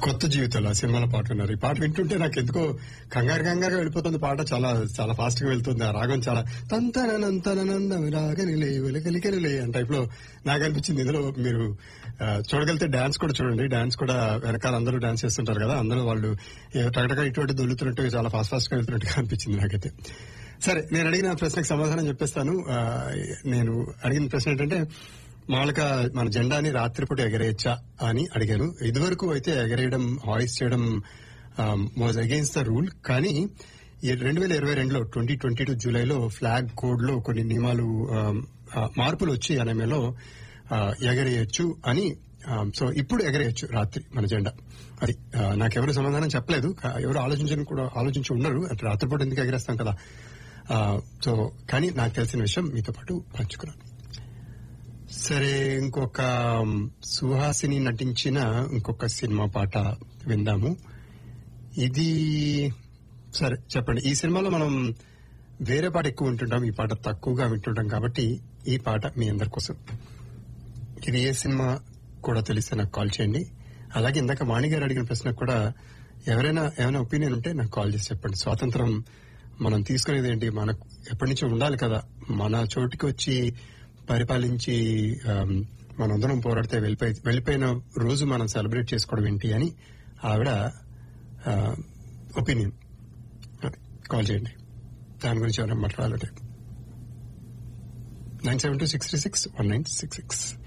కొత్త జీవితాలు ఆ సినిమాలో పాట విన్నారు ఈ పాట వింటుంటే నాకు ఎందుకో కంగారు కంగారుగా వెళ్ళిపోతుంది పాట చాలా చాలా ఫాస్ట్ గా వెళ్తుంది ఆ రాగం చాలా తంతనంతనందం రాగనిలే వెలకలికనిలే అని టైప్ లో నాకు అనిపించింది ఇందులో మీరు ఆ, చూడగలిగితే డాన్స్ కూడా చూడండి డాన్స్ కూడా వెనకాల అందరూ డాన్స్ చేస్తుంటారు కదా అందరూ వాళ్ళు ఏ టగటగా ఇటువంటి దొల్లుతున్నట్టు చాలా ఫాస్ట్ ఫాస్ట్ గా వెళ్తున్నట్టుగా అనిపించింది నాకైతే సరే నేను అడిగిన ప్రశ్నకు సమాధానం చెప్పేస్తాను ఆ, నేను అడిగిన ప్రశ్న ఏంటంటే మామూలుగా మన జెండాని రాత్రిపూట ఎగరేయచ్చా అని అడిగాను ఇదివరకు అయితే ఎగరేయడం హాయిస్ చేయడం వాజ్ అగేన్స్ట్ ద రూల్ కానీ ఈ రెండు వేల ఇరవై రెండులో ట్వంటీ ట్వంటీ టూ జూలైలో ఫ్లాగ్ కోడ్ లో కొన్ని నియమాలు ఆమ్, ఆ, మార్పులు వచ్చి ఎన్ఎంఏలో ఎగరేయచ్చు అని ఆమ్, సో ఇప్పుడు ఎగరేయచ్చు రాత్రి మన జెండా అది ఆ, నాకెవరు సమాధానం చెప్పలేదు కా- ఎవరు ఆలోచించని కూడా ఆలోచించి ఉండరు అంటే రాత్రిపూట ఎందుకు ఎగరేస్తాం కదా ఆ, సో కానీ నాకు తెలిసిన విషయం మీతో పాటు పంచుకున్నాను సరే ఇంకొక మ్, సుహాసిని నటించిన ఇంకొక సినిమా పాట విందాము ఇది సరే చెప్పండి ఈ సినిమాలో మనం వేరే పాట ఎక్కువ వింటుంటాం ఈ పాట తక్కువగా వింటుంటాం కాబట్టి ఈ పాట మీ అందరి కోసం ఇది ఏ సినిమా కూడా తెలిస్తే నాకు కాల్ చేయండి అలాగే ఇందాక వాణి గారు అడిగిన ప్రశ్నకు కూడా ఎవరైనా ఏమైనా ఒపీనియన్ ఉంటే నాకు కాల్ చేసి చెప్పండి స్వాతంత్రం మనం తీసుకునేది ఏంటి మనకు ఎప్పటి నుంచో ఉండాలి కదా మన చోటికి వచ్చి పరిపాలించి ఆమ్, మనందరం పోరాడితే వెళ్ళిపోయి వెళ్ళిపోయిన రోజు మనం సెలబ్రేట్ చేసుకోవడం ఏంటి అని ఆవిడ ఒపీనియన్ కాల్ చేయండి దాని గురించి ఏమైనా మాట్లాడాలంటే nine seven two six three six one nine six six